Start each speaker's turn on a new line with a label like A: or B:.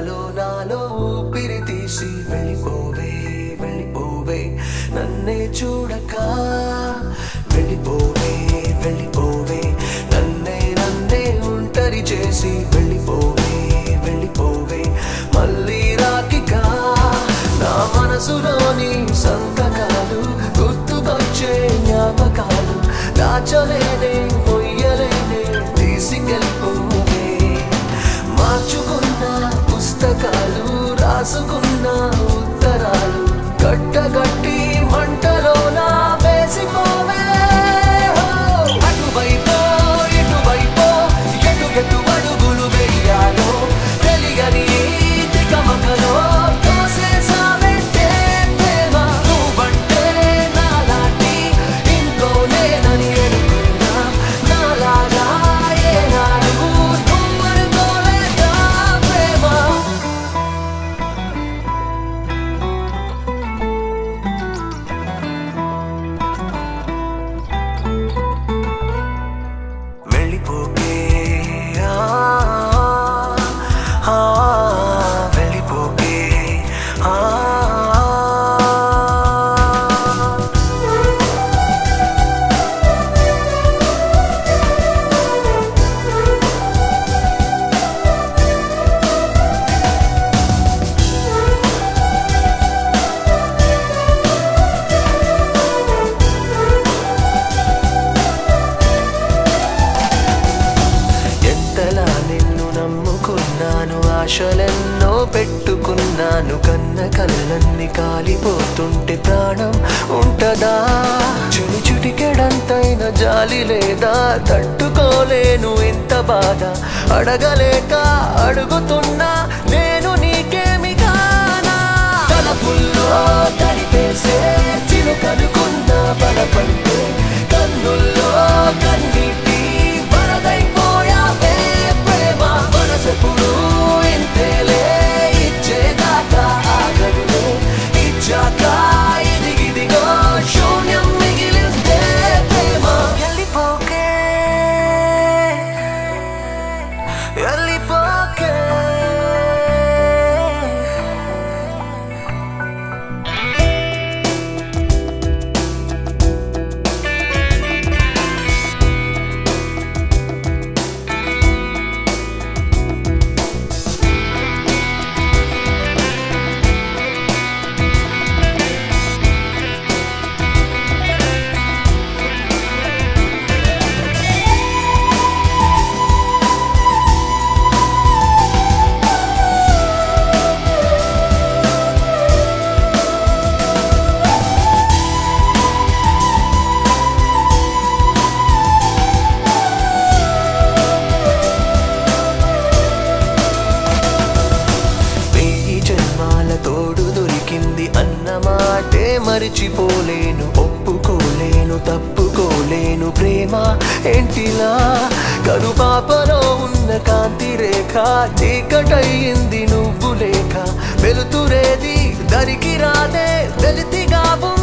A: నాలో నాలో ఊపిరి తీసి వెళ్ళిపోవే వెళ్ళిపోవే నన్నే చూడక వెళ్ళిపోవే వెళ్ళిపోవే నన్నే నన్నే ఒంటరి చేసి వెళ్ళిపోవే వెళ్ళిపోవే మళ్ళీ రాకిక నా మనసులోని సంతకాలు గుర్తుకొచ్చే జ్ఞాపకాలు దాచలేనే మొయ్యలేనే తీసుకెళ్ళిపోవే మార్చుకున్న పుస్తకాలు రాసుకున్న ఉత్తరాలు కట్టగట్టి మంటలోన వేసిపోవే అటువైపో ఇటువైపో ఎటు ఎటు అడుగులు వెయ్యాలో తెలియని ఈ తికమకలో తోసేసావంటే ప్రేమ నువ్వంటే నాలాంటి ఇంకో లేనని అనుకున్నా నాలాగా ఏనాడు నువ్వు అనుకోలేదా ప్రేమ వెళ్ళిపోకే ఆ, ఆ, వెళ్ళిపోకే ఆ. ఎంతలా నిన్ను నమ్ముకున్నాను ఆశలెన్నో పెట్టుకున్నాను కన్న కళ్ళన్ని కాలిపోతుంటే ప్రాణం ఉంటదా చుడి చుటికెడంతైన జాలి లేదా తట్టుకోలేను ఎంత బాధ అడగలేక అడుగుతున్నా నేను నీకేమి కానా తలపుల్లో తడిపేసే చిలుకనుకున్న బలపడితే కన్నుల్లో కన్నీటి వరదైపోయావే ప్రేమ మనసెప్పుడు ఇంతేలే ఇచ్చేదాకా ఆగదులే ఇచ్చాక ఇదిగిదిగో శూన్యం మిగిలిందే ప్రేమ వెళ్ళిపోకే వెళ్ళిపోకే వెయ్యి జన్మాల తోడు దొరికింది అన్న మాటే మరిచిపోలేను ఒప్పుకోలేను తప్పుకోలేను ప్రేమ ఏంటిలా కనుపాపలో ఉన్న కాంతి రేఖ చీకటయ్యింది నువ్వు లేక వెలుతురేది దరికి రాదే వెలితిగా ఉంది